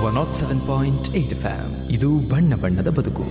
not seven point eight FM ಇದು ಬಣ್ಣ ಬಣ್ಣದ ಬದುಕು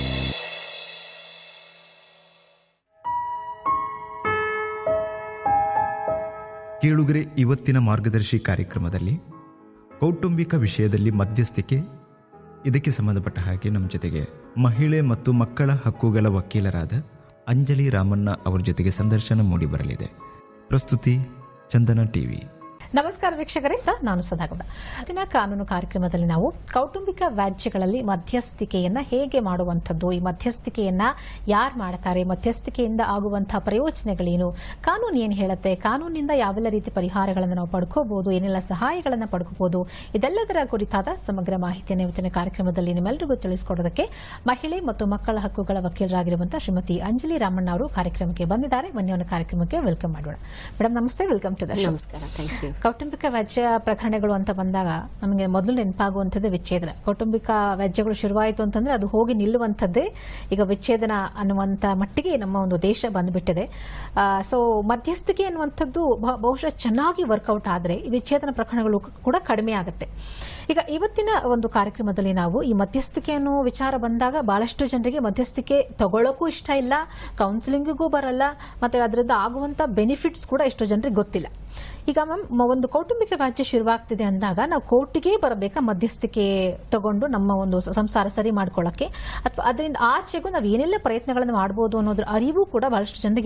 ಕೇಳುಗರೆ ಇವತ್ತಿನ ಮಾರ್ಗದರ್ಶಿ ಕಾರ್ಯಕ್ರಮದಲ್ಲಿ ಕೌಟುಂಬಿಕ ವಿಷಯದಲ್ಲಿ ಮಧ್ಯಸ್ಥಿಕೆ ಇದಕ್ಕೆ ಸಂಬಂಧಪಟ್ಟ ಹಾಗೆ ನಮ್ಮ ಜೊತೆಗೆ ಮಹಿಳೆ ಮತ್ತು ಮಕ್ಕಳ ಹಕ್ಕುಗಳ ವಕೀಲರಾದ ಅಂಜಲಿ ರಾಮಣ್ಣ ಅವರ ಜೊತೆಗೆ ಸಂದರ್ಶನ ಮೂಡಿಬರಲಿದೆ ಪ್ರಸ್ತುತಿ ಚಂದನ ಟಿವಿ ನಮಸ್ಕಾರ ವೀಕ್ಷಕರೇ ನಾನು ಸದಾಗೌಡ ದಿನ ಕಾನೂನು ಕಾರ್ಯಕ್ರಮದಲ್ಲಿ ನಾವು ಕೌಟುಂಬಿಕ ವ್ಯಾಜ್ಯಗಳಲ್ಲಿ ಮಧ್ಯಸ್ಥಿಕೆಯನ್ನ ಹೇಗೆ ಮಾಡುವಂಥದ್ದು ಈ ಮಧ್ಯಸ್ಥಿಕೆಯನ್ನ ಯಾರು ಮಾಡ್ತಾರೆ ಮಧ್ಯಸ್ಥಿಕೆಯಿಂದ ಆಗುವಂತಹ ಪ್ರಯೋಜನಗಳೇನು ಕಾನೂನು ಏನು ಹೇಳುತ್ತೆ ಕಾನೂನಿನಿಂದ ಯಾವೆಲ್ಲ ರೀತಿ ಪರಿಹಾರಗಳನ್ನು ನಾವು ಪಡ್ಕೋಬಹುದು ಏನೆಲ್ಲ ಸಹಾಯಗಳನ್ನು ಪಡ್ಕೋಬಹುದು ಇದೆಲ್ಲದರ ಕುರಿತಾದ ಸಮಗ್ರ ಮಾಹಿತಿಯನ್ನು ಇವತ್ತಿನ ಕಾರ್ಯಕ್ರಮದಲ್ಲಿ ನಿಮ್ಮೆಲ್ಲರಿಗೂ ತಿಳಿಸಿಕೊಡೋದಕ್ಕೆ ಮಹಿಳೆ ಮತ್ತು ಮಕ್ಕಳ ಹಕ್ಕುಗಳ ವಕೀಲರಾಗಿರುವಂತಹ ಶ್ರೀಮತಿ ಅಂಜಲಿ ರಾಮಣ್ಣ ಅವರು ಕಾರ್ಯಕ್ರಮಕ್ಕೆ ಬಂದಿದ್ದಾರೆ ಬನ್ನಿ ಅವರ ಕಾರ್ಯಕ್ರಮಕ್ಕೆ ವೆಲ್ಕಮ್ ಮಾಡೋಣ ಮೇಡಮ್ ನಮಸ್ತೆ ವೆಲ್ಕಮ್ ಟು ದ ಶೋ ನಮಸ್ಕಾರ ಥ್ಯಾಂಕ್ ಯು ಕೌಟುಂಬಿಕ ವ್ಯಾಜ್ಯ ಪ್ರಕರಣಗಳು ಅಂತ ಬಂದಾಗ ನಮಗೆ ಮೊದಲು ನೆನಪಾಗುವಂಥದ್ದು ವಿಚ್ಛೇದನ ಕೌಟುಂಬಿಕ ವ್ಯಾಜ್ಯಗಳು ಶುರುವಾಯಿತು ಅಂತಂದ್ರೆ ಅದು ಹೋಗಿ ನಿಲ್ಲುವಂಥದ್ದೇ ಈಗ ವಿಚ್ಛೇದನ ಅನ್ನುವಂಥ ಮಟ್ಟಿಗೆ ನಮ್ಮ ಒಂದು ದೇಶ ಬಂದ್ಬಿಟ್ಟಿದೆ ಸೊ ಮಧ್ಯಸ್ಥಿಕೆ ಅನ್ನುವಂಥದ್ದು ಬಹ- ಬಹುಶಃ ಚೆನ್ನಾಗಿ ವರ್ಕೌಟ್ ಆದರೆ ಈ ವಿಚ್ಛೇದನ ಪ್ರಕರಣಗಳು ಕೂಡ ಕಡಿಮೆ ಆಗುತ್ತೆ ಈಗ ಇವತ್ತಿನ ಒಂದು ಕಾರ್ಯಕ್ರಮದಲ್ಲಿ ನಾವು ಈ ಮಧ್ಯಸ್ಥಿಕೆ ಅನ್ನೋ ವಿಚಾರ ಬಂದಾಗ ಬಹಳಷ್ಟು ಜನರಿಗೆ ಮಧ್ಯಸ್ಥಿಕೆ ತಗೊಳ್ಳೋಕ್ಕೂ ಇಷ್ಟ ಇಲ್ಲ ಕೌನ್ಸಿಲಿಂಗಿಗೂ ಬರಲ್ಲ ಮತ್ತೆ ಅದರಿಂದ ಆಗುವಂತ ಬೆನಿಫಿಟ್ಸ್ ಕೂಡ ಎಷ್ಟೋ ಜನರಿಗೆ ಗೊತ್ತಿಲ್ಲ ಈಗ ಮ್ಯಾಮ್ ಒಂದು ಕೌಟುಂಬಿಕ ವ್ಯಾಜ್ಯ ಶುರುವಾಗ್ತಿದೆ ಅಂದಾಗ ನಾವು ಕೋರ್ಟಿಗೆ ಬರಬೇಕಾ ಮಧ್ಯಸ್ಥಿಕೆ ತಗೊಂಡು ನಮ್ಮ ಒಂದು ಸ- ಸಂಸಾರ ಸರಿ ಮಾಡ್ಕೊಳ್ಳೋಕೆ ಅಥವಾ ಅದರಿಂದ ಆಚೆಗೂ ನಾವು ಏನೆಲ್ಲ ಪ್ರಯತ್ನಗಳನ್ನು ಮಾಡ್ಬೋದು ಅನ್ನೋದ್ರ ಅರಿವು ಕೂಡ ಬಹಳಷ್ಟು ಜನರಿಗೆ